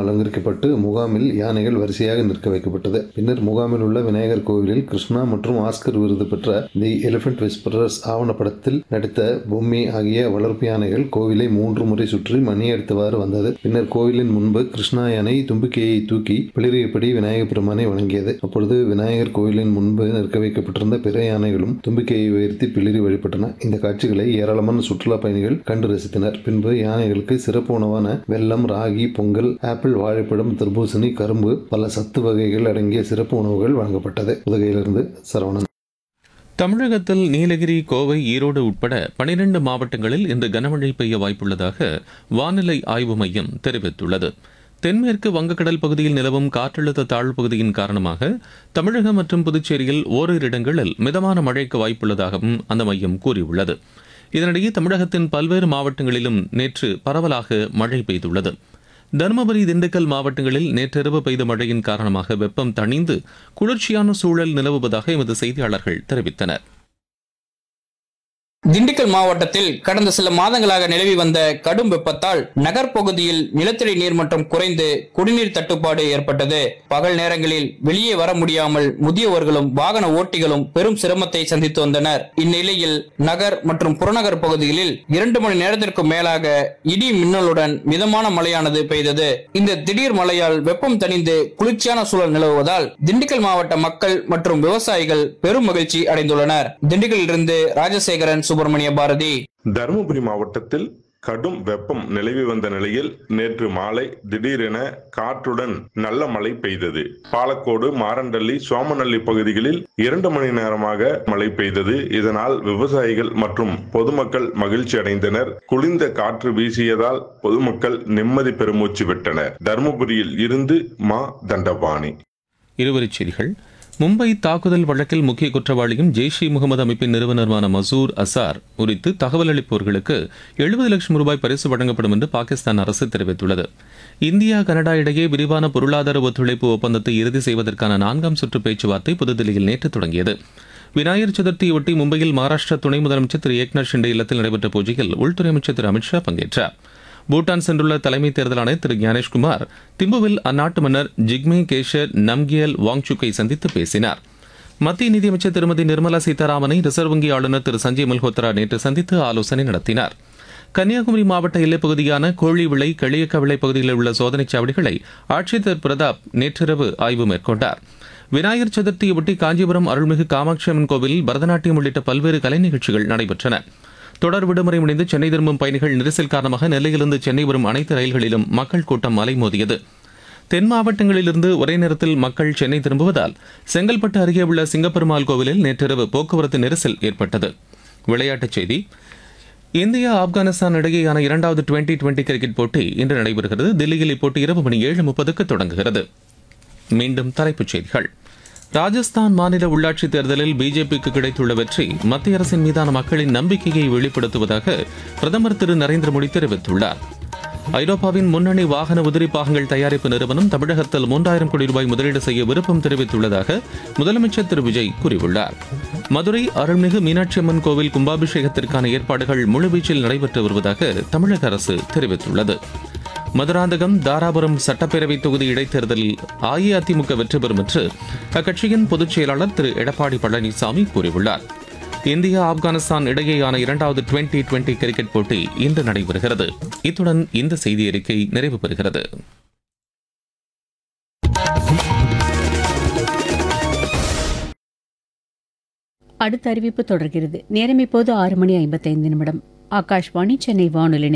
அலங்கரிக்கப்பட்டு முகாமில் யானைகள் வரிசையாக நிற்க வைக்கப்பட்டது பின்னர் முகாமில் உள்ள விநாயகர் கோவிலில் கிருஷ்ணா மற்றும் ஆஸ்கர் விருது பெற்ற தி எலிபென்ட் விஸ்பரர்ஸ் ஆவணப்படத்தில் நடித்த பொம்மை ஆகிய வளர்ப்பு யானைகள் கோவிலை மூன்று முறை சுற்றி மணி அடித்தவாறு வந்தது பின்னர் கோவிலின் முன்பு கிருஷ்ணா யானை தும்பிக்கையை தூக்கி பிளிரியபடி விநாயகர் பெருமானை வணங்கியது அப்பொழுது விநாயகர் கோவிலின் முன்பு நிற்க வைக்கப்பட்டிருந்த பிற யானைகளும் தும்பிக்கையை உயர்த்தி பிளிரி வழிபட்டன இந்த காட்சிகளை ஏராளமான சுற்றுலா பயணிகள் கண்டு ரசித்தனர் பின்பு யானைகளுக்கு சிறப்பு உணவான வெல்லம் ராகி பொங்கல் ஆப்பிள் வாழைப்பழம் தர்பூசணி கரும்பு பல சத்து வகைகள் அடங்கிய சிறப்பு உணவுகள் வழங்கப்பட்டது உதகையிலிருந்து சரவணன் தமிழகத்தில் நீலகிரி கோவை ஈரோடு உட்பட பனிரெண்டு மாவட்டங்களில் இன்று கனமழை பெய்ய வாய்ப்புள்ளதாக வானிலை ஆய்வு மையம் தெரிவித்துள்ளது தென்மேற்கு வங்கக்கடல் பகுதியில் நிலவும் காற்றழுத்த தாழ்வு பகுதியின் காரணமாக தமிழகம் மற்றும் புதுச்சேரியில் ஓரிரு இடங்களில் மிதமான மழைக்கு வாய்ப்புள்ளதாகவும் அந்த மையம் கூறியுள்ளது இதனிடையே தமிழகத்தின் பல்வேறு மாவட்டங்களிலும் நேற்று பரவலாக மழை பெய்துள்ளது தருமபுரி திண்டுக்கல் மாவட்டங்களில் நேற்றிரவு பெய்த மழையின் காரணமாக வெப்பம் தணிந்து குளிர்ச்சியான சூழல் நிலவுவதாக எமது செய்தியாளர்கள் தெரிவித்தனர் திண்டுக்கல் மாவட்டத்தில் கடந்த சில மாதங்களாக நிலவி வந்த கடும் வெப்பத்தால் நகர்ப்பகுதியில் நிலத்தடி நீர்மட்டம் குறைந்து குடிநீர் தட்டுப்பாடு ஏற்பட்டது பகல் நேரங்களில் வெளியே வர முடியாமல் முதியவர்களும் வாகன ஓட்டிகளும் பெரும் சிரமத்தை சந்தித்து வந்தனர் இந்நிலையில் நகர் மற்றும் புறநகர் பகுதிகளில் இரண்டு மணி நேரத்திற்கு மேலாக இடி மின்னலுடன் மிதமான மழையானது பெய்தது இந்த திடீர் மழையால் வெப்பம் தணிந்து குளிர்ச்சியான சூழல் நிலவுவதால் திண்டுக்கல் மாவட்ட மக்கள் மற்றும் விவசாயிகள் பெரும் மகிழ்ச்சி அடைந்துள்ளனர் திண்டுக்கல்லிருந்து ராஜசேகரன் சுப்பிரமணிய பாரதி தருமபுரி மாவட்டத்தில் கடும் வெப்பம் நிலவி வந்த நிலையில் நேற்று மாலை திடீரென காற்றுடன் நல்ல மழை பெய்தது பாலக்கோடு மாரண்டள்ளி சோமநல்லி பகுதிகளில் இரண்டு மணி நேரமாக மழை பெய்தது இதனால் விவசாயிகள் மற்றும் பொதுமக்கள் மகிழ்ச்சி அடைந்தனர் குளிர்ந்த காற்று வீசியதால் பொதுமக்கள் நிம்மதி பெருமூச்சு விட்டனர் தருமபுரியில் இருந்து மா தண்டபாணி இருவரிச் செய்திகள் மும்பை தாக்குதல் வழக்கில் முக்கிய குற்றவாளியும் ஜெய்ஷ் இ முகமது அமைப்பின் நிறுவனருமான மசூர் அசார் குறித்து தகவல் அளிப்பவர்களுக்கு எழுபது லட்சம் ரூபாய் பரிசு வழங்கப்படும் என்று பாகிஸ்தான் அரசு தெரிவித்துள்ளது இந்தியா கனடா இடையே விரிவான பொருளாதார ஒத்துழைப்பு ஒப்பந்தத்தை இறுதி செய்வதற்கான நான்காம் சுற்று பேச்சுவார்த்தை புதுதில்லியில் நேற்று தொடங்கியது விநாயகர் சதுர்த்தியொட்டி மும்பையில் மகாராஷ்டிரா துணை முதலமைச்சர் திரு ஏக்நாத் ஷிண்டே இல்லத்தில் நடைபெற்ற பூஜையில் உள்துறை அமைச்சர் திரு அமித்ஷா பங்கேற்றார் பூட்டான் சென்றுள்ள தலைமை தேர்தல் ஆணையர் திரு ஞானேஷ்குமார் திம்புவில் அந்நாட்டு மன்னர் ஜிக்மே கேஷர் நம்கியல் வாங்சுக்கை சந்தித்து பேசினார் மத்திய நிதியமைச்சர் திருமதி நிர்மலா சீதாராமனை ரிசர்வ் வங்கி ஆளுநர் திரு சஞ்சய் மல்ஹோத்ரா நேற்று சந்தித்து ஆலோசனை நடத்தினார் கன்னியாகுமரி மாவட்ட எல்லைப்பகுதியான கோழிவிளை களியக்கவிளை பகுதியில் உள்ள சோதனைச் சாவடிகளை ஆட்சியர் திரு பிரதாப் நேற்றிரவு ஆய்வு மேற்கொண்டார் விநாயகர் சதுர்த்தியொட்டி காஞ்சிபுரம் அருள்மிகு காமாட்சி அம்மன் கோவிலில் பரதநாட்டியம் உள்ளிட்ட பல்வேறு கலை நிகழ்ச்சிகள் நடைபெற்றன தொடர் விடுமுறை முடிந்து சென்னை திரும்பும் பயணிகள் நெரிசல் காரணமாக நெல்லையிலிருந்து சென்னை வரும் அனைத்து ரயில்களிலும் மக்கள் கூட்டம் அலைமோதியது தென் மாவட்டங்களிலிருந்து ஒரே நேரத்தில் மக்கள் சென்னை திரும்புவதால் செங்கல்பட்டு அருகே உள்ள சிங்கப்பெருமாள் கோவிலில் நேற்றிரவு போக்குவரத்து நெரிசல் ஏற்பட்டது விளையாட்டுச் செய்தி இந்தியா ஆப்கானிஸ்தான் இடையேயான இரண்டாவது டுவெண்டி டுவெண்டி கிரிக்கெட் போட்டி இன்று நடைபெறுகிறது தில்லியில் இப்போட்டி இரவு மணி ஏழு முப்பதுக்கு தொடங்குகிறது மீண்டும் தலைப்புச் செய்திகள் ராஜஸ்தான் மாநில உள்ளாட்சித் தேர்தலில் பிஜேபிக்கு கிடைத்துள்ள வெற்றி மத்திய அரசின் மீதான மக்களின் நம்பிக்கையை வெளிப்படுத்துவதாக பிரதமர் திரு நரேந்திர மோடி தெரிவித்துள்ளார் ஐரோப்பாவின் முன்னணி வாகன உதிரி பாகங்கள் தயாரிப்பு நிறுவனம் தமிழகத்தில் மூன்றாயிரம் கோடி ரூபாய் முதலீடு செய்ய விருப்பம் தெரிவித்துள்ளதாக முதலமைச்சர் திரு விஜய் கூறியுள்ளார் மதுரை அருள்மிகு மீனாட்சி அம்மன் கோவில் கும்பாபிஷேகத்திற்கான ஏற்பாடுகள் முழுவீச்சில் நடைபெற்று வருவதாக தமிழக அரசு தெரிவித்துள்ளது மதுராந்தகம் தாராபுரம் சட்டப்பேரவை தொகுதி இடைத்தேர்தலில் அஇஅதிமுக வெற்றி பெறும் என்று அக்கட்சியின் பொதுச் செயலாளர் திரு எடப்பாடி பழனிசாமி கூறியுள்ளார் இந்தியா ஆப்கானிஸ்தான் இடையேயான இரண்டாவது டுவெண்டி டுவெண்டி கிரிக்கெட் போட்டி இன்று நடைபெறுகிறது இத்துடன் இந்த செய்தி அறிக்கை நிறைவு பெறுகிறது அடுத்த அறிவிப்பு தொடர்கிறது நேரம் இப்போது ஆறு மணி ஐம்பத்தைந்து நிமிடம் ஆகாஷ்வாணி சென்னை வானொலி